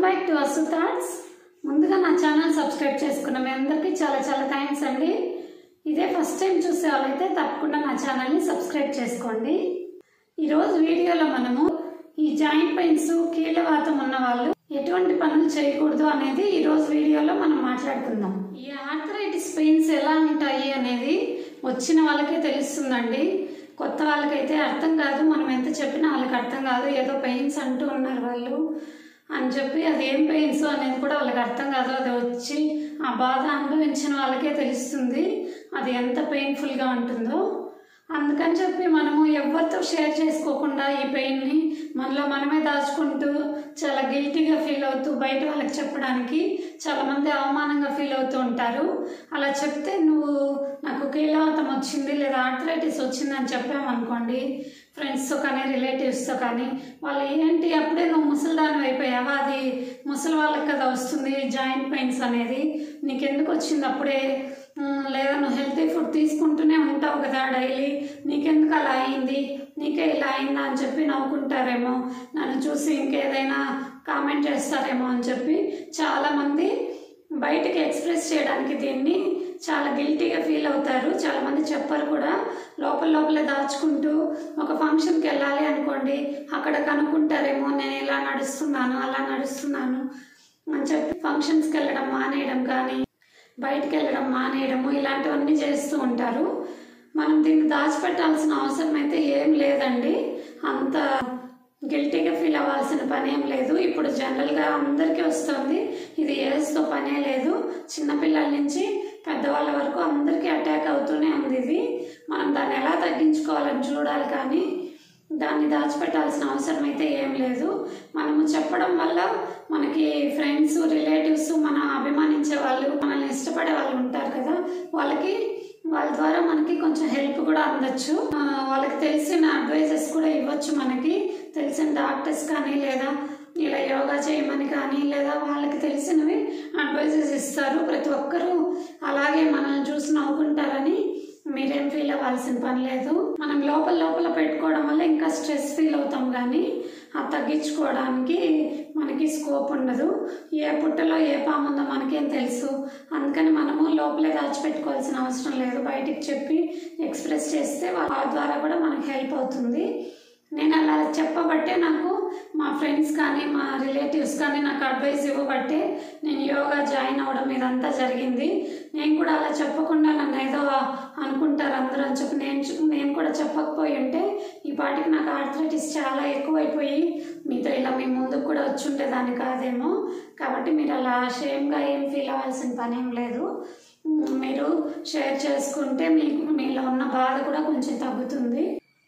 back to అసు thoughts ముందుగా నా channel subscribe చేసుకున్న మీ అందరికీ చాలా చాలా థ్యాంక్స్ అండి ఇదే ఫస్ట్ టైం చూసే వాళ్ళైతే తప్పకుండా నా ఛానల్ని సబ్స్క్రైబ్ చేసుకోండి ఈరోజు వీడియోలో మనము ఈ జాయింట్ పెయిన్స్ కీళ్ళవాతం ఉన్న వాళ్ళు ఎటువంటి పనులు చేయకూడదు అనేది ఈరోజు వీడియోలో మనం మాట్లాడుకుందాం ఈ ఆర్థరైటిస్ పెయిన్స్ ఎలా ఉంటాయి అనేది వచ్చిన వాళ్ళకే తెలుస్తుందండి కొత్త వాళ్ళకైతే అర్థం కాదు మనం ఎంత చెప్పినా వాళ్ళకి అర్థం కాదు ఏదో పెయిన్స్ అంటూ ఉన్నారు వాళ్ళు అని చెప్పి అది ఏం పెయిన్స్ అనేది కూడా వాళ్ళకి అర్థం కాదు అది వచ్చి ఆ బాధ అనుభవించిన వాళ్ళకే తెలుస్తుంది అది ఎంత పెయిన్ఫుల్గా ఉంటుందో అందుకని చెప్పి మనము ఎవరితో షేర్ చేసుకోకుండా ఈ పెయిన్ని మనలో మనమే దాచుకుంటూ చాలా గిల్టీగా ఫీల్ అవుతూ బయట వాళ్ళకి చెప్పడానికి చాలామంది అవమానంగా ఫీల్ అవుతూ ఉంటారు అలా చెప్తే నువ్వు నాకు కీలవాతం వచ్చింది లేదా ఆర్థరైటిస్ వచ్చిందని చెప్పామనుకోండి ఫ్రెండ్స్తో కానీ రిలేటివ్స్తో కానీ వాళ్ళు ఏంటి అప్పుడే నువ్వు ముసలిదాని అయిపోయావా అది ముసలి వాళ్ళకి కదా వస్తుంది జాయింట్ పెయిన్స్ అనేది నీకెందుకు వచ్చింది అప్పుడే ఉమ్, లేదా నువ్వు హెల్తీ ఫుడ్ తీసుకుంటూనే ఉంటావు కదా డైలీ నీకెందుకు అలా అయింది నీకే ఇలా అయిందా అని చెప్పి నవ్వుకుంటారేమో నన్ను చూసి ఇంకేదైనా కామెంట్ చేస్తారేమో అని చెప్పి చాలామంది బయటికి ఎక్స్ప్రెస్ చేయడానికి దీన్ని చాలా గిల్టీగా ఫీల్ అవుతారు చాలామంది చెప్పరు కూడా లోపల లోపలే దాచుకుంటూ ఒక ఫంక్షన్కి వెళ్ళాలి అనుకోండి అక్కడ కనుక్కుంటారేమో నేను ఇలా నడుస్తున్నాను అలా నడుస్తున్నాను అని చెప్పి ఫంక్షన్స్కి వెళ్ళడం మానేయడం కానీ బయటికి వెళ్ళడం మానేయడము ఇలాంటివన్నీ చేస్తూ ఉంటారు మనం దీన్ని దాచిపెట్టాల్సిన అవసరం అయితే ఏం లేదండి అంత గిల్టీగా ఫీల్ అవ్వాల్సిన పని ఏం లేదు ఇప్పుడు జనరల్గా అందరికీ వస్తుంది ఇది ఏజ్తో పనే లేదు చిన్నపిల్లల నుంచి పెద్దవాళ్ళ వరకు అందరికీ అటాక్ అవుతూనే ఉంది ఇది మనం దాన్ని ఎలా తగ్గించుకోవాలని చూడాలి కానీ దాన్ని దాచిపెట్టాల్సిన అవసరం అయితే ఏం లేదు మనము చెప్పడం వల్ల మనకి ఫ్రెండ్స్ రిలేటివ్స్ మన అభిమానించే వాళ్ళు మనల్ని ఇష్టపడే వాళ్ళు ఉంటారు కదా వాళ్ళకి వాళ్ళ ద్వారా మనకి కొంచెం హెల్ప్ కూడా అందొచ్చు ఆ, వాళ్ళకి తెలిసిన అడ్వైజెస్ కూడా ఇవ్వచ్చు మనకి తెలిసిన డాక్టర్స్ కానీ లేదా ఇలా యోగా చేయమని కానీ లేదా వాళ్ళకి తెలిసినవి అడ్వైజెస్ ఇస్తారు ప్రతి ఒక్కరూ అలాగే మనల్ని చూసి నవ్వుకుంటారని మీరేం ఫీల్ అవ్వాల్సిన పని లేదు మనం లోపల లోపల పెట్టుకోవడం వల్ల ఇంకా స్ట్రెస్ ఫీల్ అవుతాం కానీ అది తగ్గించుకోవడానికి మనకి స్కోప్ ఉండదు ఏ పుట్టలో ఏ పాము ఉందో మనకేం తెలుసు అందుకని మనము లోపలే దాచిపెట్టుకోవాల్సిన అవసరం లేదు బయటికి చెప్పి ఎక్స్ప్రెస్ చేస్తే వాళ్ళ ద్వారా కూడా మనకు హెల్ప్ అవుతుంది నేను అలా చెప్పబట్టే నాకు మా ఫ్రెండ్స్ కానీ మా రిలేటివ్స్ కానీ నాకు అడ్వైస్ ఇవ్వబట్టే నేను యోగా జాయిన్ అవ్వడం ఇదంతా జరిగింది నేను కూడా అలా చెప్పకుండా నన్ను ఏదో అనుకుంటారు అందరూ అని చెప్పి నేను చు- నేను కూడా చెప్పకపోయి ఉంటే ఈ పాటికి నాకు ఆర్థరైటిస్ చాలా ఎక్కువైపోయి మీతో ఇలా మీ ముందుకు కూడా వచ్చి ఉండేదాన్ని కాదేమో కాబట్టి మీరు అలా షేమ్గా ఏం ఫీల్ అవ్వాల్సిన పని ఏం లేదు ఉమ్, మీరు షేర్ చేసుకుంటే మీకు మీలో ఉన్న బాధ కూడా కొంచెం తగ్గుతుంది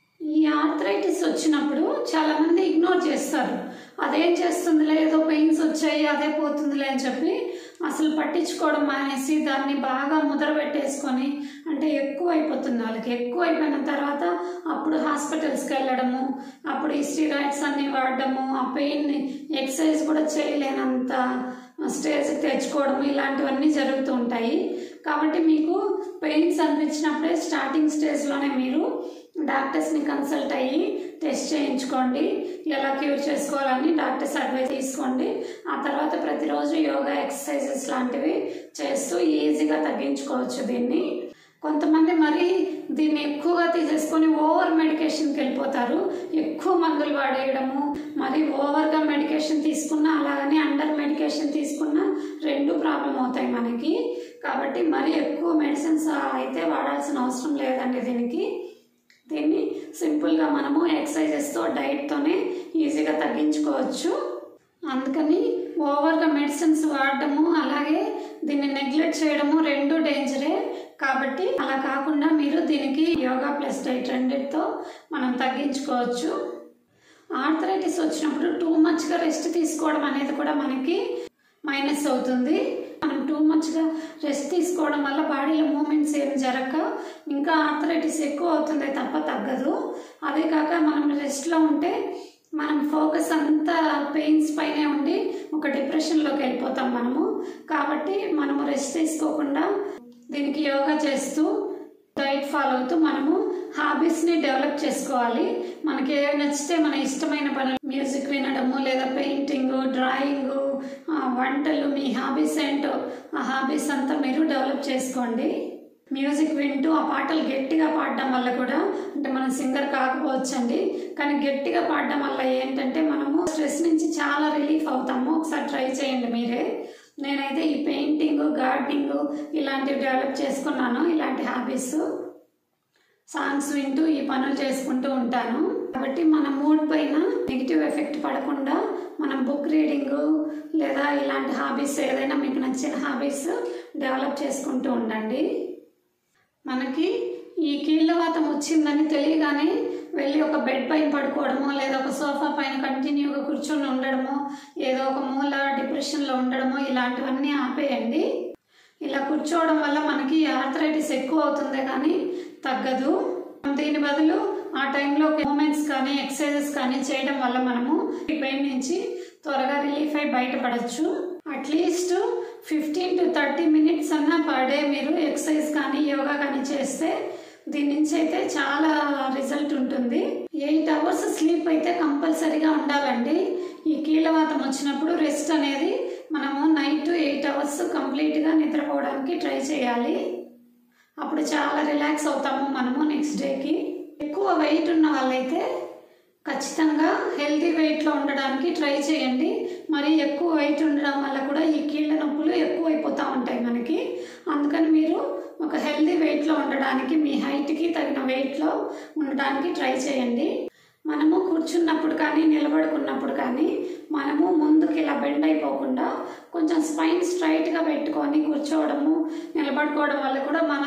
ఈ ఆర్థరైటిస్ వచ్చినప్పుడు చాలా మంది ఇగ్నోర్ చేస్తారు అదేం చేస్తుందిలే ఏదో పెయిన్స్ వచ్చాయి అదే పోతుందిలే అని చెప్పి అసలు పట్టించుకోవడం మానేసి దాన్ని బాగా ముద్ర పెట్టేసుకొని అంటే ఎక్కువ అయిపోతుంది వాళ్ళకి ఎక్కువ అయిపోయిన తర్వాత అప్పుడు హాస్పిటల్స్కి వెళ్ళడము అప్పుడు ఈ స్టీరాయిడ్స్ అన్ని వాడడము ఆ పెయిన్ని ఎక్సర్సైజ్ కూడా చేయలేనంత స్టేజ్కి తెచ్చుకోవడం ఇలాంటివన్నీ జరుగుతూ ఉంటాయి కాబట్టి మీకు పెయిన్స్ అనిపించినప్పుడే స్టార్టింగ్ స్టేజ్లోనే మీరు డాక్టర్స్ని కన్సల్ట్ అయ్యి టెస్ట్ చేయించుకోండి ఎలా క్యూర్ చేసుకోవాలని డాక్టర్స్ అడ్వైస్ తీసుకోండి ఆ తర్వాత ప్రతిరోజు యోగా ఎక్సర్సైజెస్ లాంటివి చేస్తూ ఈజీగా తగ్గించుకోవచ్చు దీన్ని కొంతమంది మరి దీన్ని ఎక్కువగా తీసేసుకొని ఓవర్ మెడికేషన్కి వెళ్ళిపోతారు ఎక్కువ మందులు వాడేయడము మరి ఓవర్గా మెడికేషన్ తీసుకున్నా అలాగని అండర్ మెడికేషన్ తీసుకున్నా రెండు ప్రాబ్లం అవుతాయి మనకి కాబట్టి మరి ఎక్కువ మెడిసిన్స్ అయితే వాడాల్సిన అవసరం లేదండి దీనికి దీన్ని సింపుల్గా మనము ఎక్సర్సైజెస్తో డైట్తోనే ఈజీగా తగ్గించుకోవచ్చు అందుకని ఓవర్గా మెడిసిన్స్ వాడడము అలాగే దీన్ని నెగ్లెక్ట్ చేయడము రెండు డేంజరే కాబట్టి అలా కాకుండా మీరు దీనికి యోగా ప్లస్ డైట్ రెండింటితో మనం తగ్గించుకోవచ్చు ఆర్థరైటిస్ వచ్చినప్పుడు టూ మచ్గా రెస్ట్ తీసుకోవడం అనేది కూడా మనకి మైనస్ అవుతుంది మనం టూ మచ్గా రెస్ట్ తీసుకోవడం వల్ల బాడీలో మూమెంట్స్ ఏమి జరగక ఇంకా ఆర్థరైటిస్ ఎక్కువ అవుతుంది తప్ప తగ్గదు అదే కాక మనం రెస్ట్లో ఉంటే మనం ఫోకస్ అంతా పెయిన్స్ పైనే ఉండి ఒక డిప్రెషన్లోకి వెళ్ళిపోతాం మనము కాబట్టి మనము రెస్ట్ తీసుకోకుండా దీనికి యోగా చేస్తూ డైట్ ఫాలో అవుతూ మనము హాబీస్ని డెవలప్ చేసుకోవాలి మనకి ఏ నచ్చితే మన ఇష్టమైన పనులు మ్యూజిక్ వినడము లేదా పెయింటింగ్ డ్రాయింగ్ వంటలు మీ హాబీస్ ఏంటో ఆ హాబీస్ అంతా మీరు డెవలప్ చేసుకోండి మ్యూజిక్ వింటూ ఆ పాటలు గట్టిగా పాడడం వల్ల కూడా అంటే మనం సింగర్ కాకపోవచ్చండి కానీ గట్టిగా పాడడం వల్ల ఏంటంటే మనము స్ట్రెస్ నుంచి చాలా రిలీఫ్ అవుతాము ఒకసారి ట్రై చేయండి మీరే నేనైతే ఈ పెయింటింగ్ గార్డెనింగ్ ఇలాంటివి డెవలప్ చేసుకున్నాను ఇలాంటి హాబీస్ సాంగ్స్ వింటూ ఈ పనులు చేసుకుంటూ ఉంటాను కాబట్టి మన మూడ్ పైన నెగిటివ్ ఎఫెక్ట్ పడకుండా మనం బుక్ రీడింగ్ లేదా ఇలాంటి హాబీస్ ఏదైనా మీకు నచ్చిన హాబీస్ డెవలప్ చేసుకుంటూ ఉండండి మనకి ఈ కీళ్ళవాతం వచ్చిందని తెలియగానే వెళ్ళి ఒక బెడ్ పైన పడుకోవడమో లేదా ఒక సోఫా పైన కంటిన్యూగా కూర్చొని ఉండడమో ఏదో ఒక మూల డిప్రెషన్లో ఉండడమో ఇలాంటివన్నీ ఆపేయండి ఇలా కూర్చోవడం వల్ల మనకి ఆర్థరైటిస్ ఎక్కువ అవుతుందే కానీ తగ్గదు దీని బదులు ఆ టైంలో మూమెంట్స్ కానీ ఎక్సర్సైజెస్ కానీ చేయడం వల్ల మనము ఈ పెయిన్ నుంచి త్వరగా రిలీఫ్ అయి బయటపడచ్చు at least fifteen to thirty minutes అన్నా పర్ డే మీరు ఎక్సర్సైజ్ కానీ యోగా కానీ చేస్తే దీని నుంచి అయితే చాలా రిజల్ట్ ఉంటుంది ఎయిట్ అవర్స్ స్లీప్ అయితే కంపల్సరీగా ఉండాలండి ఈ కీళ్ళవాతం వచ్చినప్పుడు రెస్ట్ అనేది మనము నైట్ ఎయిట్ అవర్స్ కంప్లీట్గా నిద్రపోవడానికి ట్రై చేయాలి అప్పుడు చాలా రిలాక్స్ అవుతాము మనము నెక్స్ట్ డేకి ఎక్కువ వెయిట్ ఉన్న వాళ్ళైతే ఖచ్చితంగా హెల్తీ వెయిట్లో ఉండడానికి ట్రై చేయండి మరి ఎక్కువ వెయిట్ ఉండడం వల్ల కూడా ఈ కీళ్ళ నొప్పులు ఎక్కువ అయిపోతూ ఉంటాయి మనకి అందుకని మీరు ఒక హెల్తీ వెయిట్లో ఉండడానికి మీ హైట్కి తగిన వెయిట్లో ఉండడానికి ట్రై చేయండి మనము కూర్చున్నప్పుడు కానీ నిలబడుకున్నప్పుడు కానీ మనము ముందుకు ఇలా బెండ్ అయిపోకుండా కొంచెం స్పైన్ స్ట్రైట్గా పెట్టుకొని కూర్చోవడము నిలబడుకోవడం వల్ల కూడా మన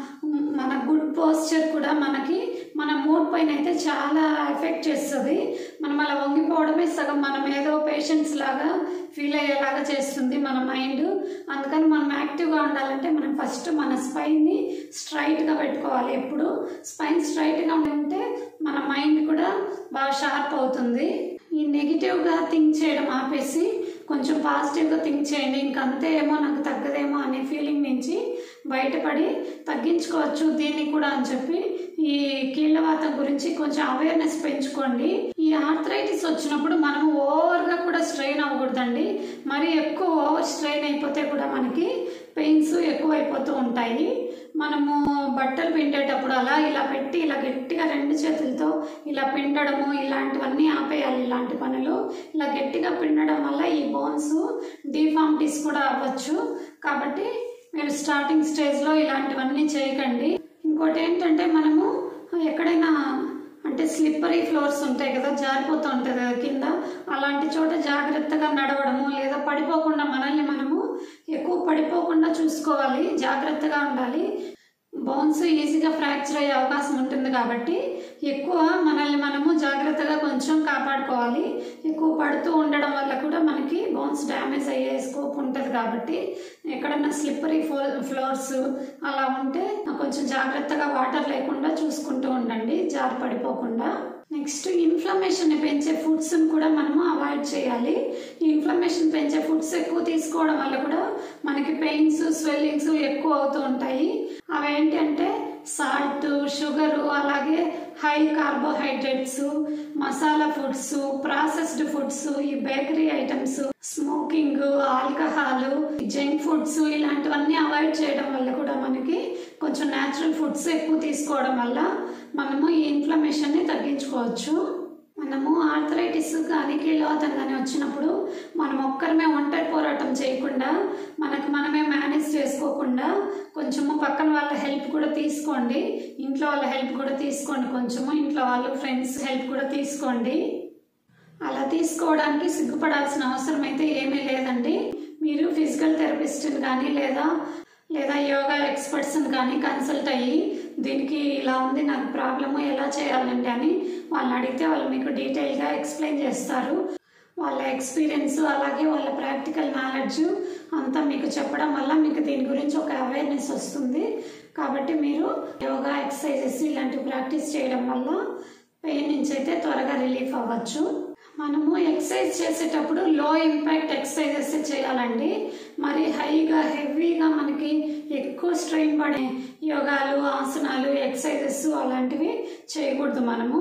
మన గుడ్ పోస్చర్ కూడా మనకి మన మూడ్ పైన అయితే చాలా ఎఫెక్ట్ చేస్తుంది మనం అలా వంగిపోవడమే సగం మనం ఏదో పేషెంట్స్ లాగా ఫీల్ అయ్యేలాగా చేస్తుంది మన మైండ్ అందుకని మనం యాక్టివ్గా ఉండాలంటే మనం ఫస్ట్ మన స్పైన్ని స్ట్రైట్గా పెట్టుకోవాలి ఎప్పుడు స్పైన్ స్ట్రైట్గా ఉంటే మన మైండ్ కూడా బాగా షార్ప్ అవుతుంది ఈ నెగిటివ్గా థింక్ చేయడం ఆపేసి కొంచెం పాజిటివ్గా థింక్ చేయండి ఇంకంతే ఏమో నాకు తగ్గదేమో అనే ఫీలింగ్ నుంచి బయటపడి తగ్గించుకోవచ్చు దీన్ని కూడా అని చెప్పి ఈ కీళ్ళవాతం గురించి కొంచెం అవేర్నెస్ పెంచుకోండి ఈ ఆర్థరైటిస్ వచ్చినప్పుడు మనం ఓవర్గా కూడా స్ట్రెయిన్ అవ్వకూడదండి మరి ఎక్కువ ఓవర్ స్ట్రెయిన్ అయిపోతే కూడా మనకి పెయిన్స్ ఎక్కువ అయిపోతూ ఉంటాయి మనము బట్టలు పిండేటప్పుడు అలా ఇలా పెట్టి ఇలా గట్టిగా రెండు చేతులతో ఇలా పిండడము ఇలాంటివన్నీ ఆపేయాలి ఇలాంటి పనులు ఇలా గట్టిగా పిండడం వల్ల ఈ బోన్స్ డిఫార్మిటీస్ కూడా అవ్వచ్చు కాబట్టి మీరు స్టార్టింగ్ స్టేజ్లో ఇలాంటివన్నీ చేయకండి ఇంకోటి ఏంటంటే మనము ఎక్కడైనా అంటే స్లిప్పరీ ఫ్లోర్స్ ఉంటాయి కదా జారిపోతూ ఉంటుంది కదా కింద అలాంటి చోట జాగ్రత్తగా నడవడము లేదా పడిపోకుండా మనల్ని మనము ఎక్కువ పడిపోకుండా చూసుకోవాలి జాగ్రత్తగా ఉండాలి బోన్స్ ఈజీగా ఫ్రాక్చర్ అయ్యే అవకాశం ఉంటుంది కాబట్టి ఎక్కువ మనల్ని మనము జాగ్రత్తగా కొంచెం కాపాడుకోవాలి ఎక్కువ పడుతూ ఉండడం వల్ల కూడా మనకి బోన్స్ డ్యామేజ్ అయ్యే స్కోప్ ఉంటుంది కాబట్టి ఎక్కడన్నా స్లిప్పరీ ఫో ఫ్లోర్స్ అలా ఉంటే కొంచెం జాగ్రత్తగా వాటర్ లేకుండా చూసుకుంటూ ఉండండి జారి పడిపోకుండా నెక్స్ట్ ఇన్ఫ్లమేషన్ పెంచే ఫుడ్స్ కూడా మనము అవాయిడ్ చేయాలి ఈ ఇన్ఫ్లమేషన్ పెంచే ఫుడ్స్ ఎక్కువ తీసుకోవడం వల్ల కూడా మనకి పెయిన్స్ స్వెల్లింగ్స్ ఎక్కువ అవుతూ ఉంటాయి అవేంటి అంటే సాల్ట్ షుగరు అలాగే high carbohydrates masala foods processed foods ఈ bakery items smoking alcohol junk foods ఇలాంటివన్నీ అవాయిడ్ చేయడం వల్ల కూడా మనకి కొంచెం న్యాచురల్ ఫుడ్స్ ఎక్కువ తీసుకోవడం వల్ల మనము ఈ ఇన్ఫ్లమేషన్ని తగ్గించుకోవచ్చు మనము ఆర్థరైటిస్ కానీ కీళ్ళవాతం కానీ వచ్చినప్పుడు మనం ఒక్కరమే ఒంటరి పోరాటం చేయకుండా మనకు మనమే మేనేజ్ చేసుకోకుండా కొంచెము పక్కన వాళ్ళ హెల్ప్ కూడా తీసుకోండి ఇంట్లో వాళ్ళ హెల్ప్ కూడా తీసుకోండి కొంచెము ఇంట్లో వాళ్ళు ఫ్రెండ్స్ హెల్ప్ కూడా తీసుకోండి అలా తీసుకోవడానికి సిగ్గుపడాల్సిన అవసరం అయితే ఏమీ లేదండి మీరు ఫిజికల్ థెరపిస్ట్ని కానీ లేదా లేదా యోగా ఎక్స్పర్ట్స్ని కానీ కన్సల్ట్ అయ్యి దీనికి ఇలా ఉంది నాకు ప్రాబ్లము ఎలా చేయాలండి అని వాళ్ళని అడిగితే వాళ్ళు మీకు డీటెయిల్గా ఎక్స్ప్లెయిన్ చేస్తారు వాళ్ళ ఎక్స్పీరియన్స్ అలాగే వాళ్ళ ప్రాక్టికల్ నాలెడ్జ్ అంతా మీకు చెప్పడం వల్ల మీకు దీని గురించి ఒక అవేర్నెస్ వస్తుంది కాబట్టి మీరు యోగా ఎక్సర్సైజెస్ ఇలాంటివి ప్రాక్టీస్ చేయడం వల్ల పెయిన్ నుంచి అయితే త్వరగా రిలీఫ్ అవ్వచ్చు మనము ఎక్సర్సైజ్ చేసేటప్పుడు లో ఇంపాక్ట్ ఎక్సర్సైజెస్ చేయాలండి మరి హైగా హెవీగా మనకి ఎక్కువ స్ట్రెయిన్ పడే యోగాలు ఆసనాలు ఎక్సర్సైజెస్ అలాంటివి చేయకూడదు మనము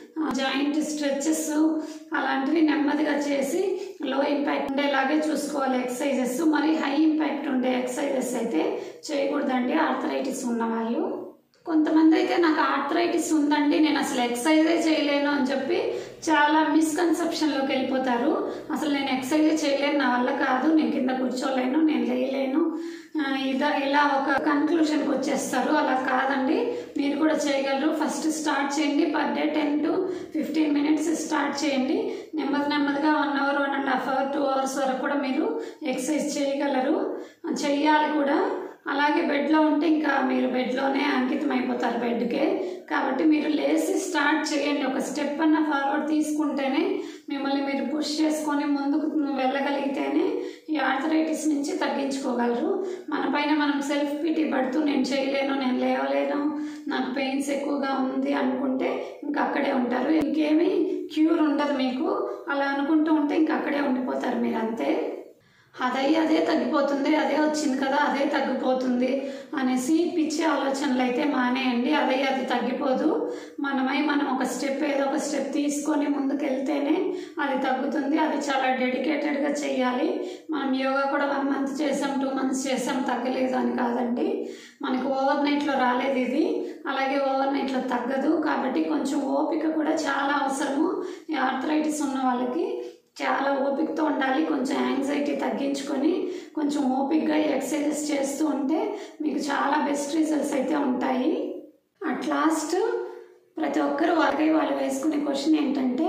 జాయింట్ స్ట్రెచెస్ అలాంటివి నెమ్మదిగా చేసి లో ఇంపాక్ట్ ఉండేలాగే చూసుకోవాలి ఎక్సర్సైజెస్ మరి హై ఇంపాక్ట్ ఉండే ఎక్సర్సైజెస్ అయితే చేయకూడదండి ఆర్థరైటిస్ ఉన్న వాళ్ళు కొంతమంది అయితే నాకు ఆర్థరైటిస్ ఉందండి నేను అసలు ఎక్సర్సైజే చేయలేను అని చెప్పి చాలా మిస్కన్సెప్షన్లోకి వెళ్ళిపోతారు అసలు నేను ఎక్సర్సైజే చేయలేను నా వల్ల కాదు నేను కింద కూర్చోలేను నేను లేయలేను ఆ, ఇదా ఇలా ఒక కన్క్లూషన్కి వచ్చేస్తారు అలా కాదండి మీరు కూడా చేయగలరు ఫస్ట్ స్టార్ట్ చేయండి per day ten to fifteen minutes start చేయండి నెమ్మది నెమ్మదిగా one hour one and half hour two hours వరకు కూడా మీరు ఎక్సర్సైజ్ చేయగలరు చెయ్యాలి కూడా అలాగే బెడ్లో ఉంటే ఇంకా మీరు బెడ్లోనే అంకితం అయిపోతారు బెడ్కే కాబట్టి మీరు లేచి స్టార్ట్ చేయండి ఒక స్టెప్ అన్న ఫార్వర్డ్ తీసుకుంటేనే మిమ్మల్ని మీరు పుష్ చేసుకొని ముందుకు వెళ్ళగలిగితేనే ఈ ఆర్థరైటిస్ నుంచి తగ్గించుకోగలరు మన పైన మనం సెల్ఫ్ పిటీ పడుతూ నేను చేయలేను నేను లేవలేను నాకు పెయిన్స్ ఎక్కువగా ఉంది అనుకుంటే ఇంకా అక్కడే ఉంటారు ఇంకేమీ క్యూర్ ఉండదు మీకు అలా అనుకుంటూ ఉంటే ఇంకా అక్కడే ఉండిపోతారు మీరు అంతే అదయ్యి అదే తగ్గిపోతుంది అదే వచ్చింది కదా అదే తగ్గిపోతుంది అనేసి పిచ్చి ఆలోచనలు అయితే మానేయండి అదయ్యి అది తగ్గిపోదు మనమై మనం ఒక స్టెప్ ఏదో ఒక స్టెప్ తీసుకొని ముందుకెళ్తేనే అది తగ్గుతుంది అది చాలా డెడికేటెడ్గా చేయాలి మనం యోగా కూడా వన్ మంత్ చేసాం టూ మంత్స్ చేసాం తగ్గలేదు అని కాదండి మనకు ఓవర్ నైట్లో రాలేదు ఇది అలాగే ఓవర్ నైట్లో తగ్గదు కాబట్టి కొంచెం ఓపిక కూడా చాలా అవసరము ఈ ఆర్థరైటిస్ ఉన్న వాళ్ళకి చాలా ఓపికతో ఉండాలి కొంచెం యాంగ్జైటీ తగ్గించుకొని కొంచెం ఓపికగా ఎక్సర్సైజెస్ చేస్తూ ఉంటే మీకు చాలా బెస్ట్ రిజల్ట్స్ అయితే ఉంటాయి అట్ లాస్ట్ ప్రతి ఒక్కరు వాళ్ళకి వాళ్ళు వేసుకునే క్వశ్చన్ ఏంటంటే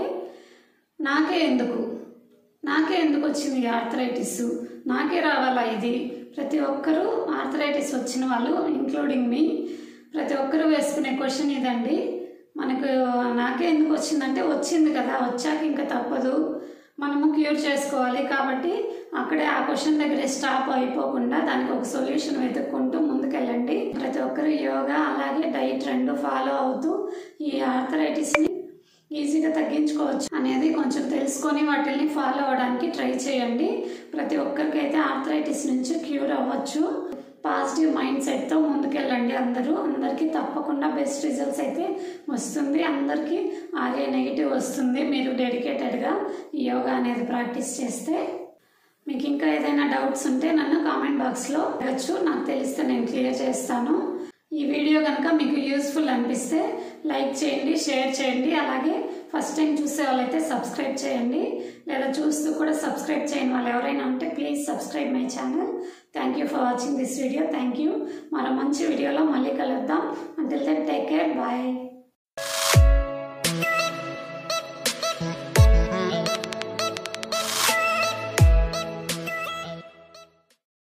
నాకే ఎందుకు నాకే ఎందుకు వచ్చింది ఈ ఆర్థరైటిస్ నాకే రావాలా ఇది ప్రతి ఒక్కరూ ఆర్థరైటిస్ వచ్చిన వాళ్ళు ఇంక్లూడింగ్ మీ ప్రతి ఒక్కరూ వేసుకునే క్వశ్చన్ ఇదండి మనకు నాకే ఎందుకు వచ్చిందంటే వచ్చింది కదా వచ్చాక ఇంకా తప్పదు మనము క్యూర్ చేసుకోవాలి కాబట్టి అక్కడే ఆ క్వశ్చన్ దగ్గరే స్టాప్ అయిపోకుండా దానికి ఒక సొల్యూషన్ వెతుక్కుంటూ ముందుకెళ్ళండి ప్రతి ఒక్కరు యోగా అలాగే డైట్ రెండు ఫాలో అవుతూ ఈ ఆర్థరైటిస్ని ఈజీగా తగ్గించుకోవచ్చు అనేది కొంచెం తెలుసుకొని వాటిని ఫాలో అవ్వడానికి ట్రై చేయండి ప్రతి ఒక్కరికి అయితే ఆర్థరైటిస్ నుంచి క్యూర్ అవ్వచ్చు పాజిటివ్ మైండ్ సెట్తో ముందుకెళ్ళండి అందరూ అందరికీ తప్పకుండా బెస్ట్ రిజల్ట్స్ అయితే వస్తుంది అందరికీ అదే నెగిటివ్ వస్తుంది మీరు డెడికేటెడ్గా ఈ యోగా అనేది ప్రాక్టీస్ చేస్తే మీకు ఇంకా ఏదైనా డౌట్స్ ఉంటే నన్ను కామెంట్ బాక్స్లో అడగచ్చు నాకు తెలిస్తే నేను క్లియర్ చేస్తాను ఈ వీడియో కనుక మీకు యూస్ఫుల్ అనిపిస్తే లైక్ చేయండి షేర్ చేయండి అలాగే ఫస్ట్ టైం చూసే వాళ్ళైతే సబ్స్క్రైబ్ చేయండి లేదా చూస్తూ కూడా సబ్స్క్రైబ్ చేయని వాళ్ళు ఎవరైనా ఉంటే please subscribe my channel thank you for watching this video thank you మరో మంచి వీడియోలో మళ్ళీ కలుద్దాం until then take care bye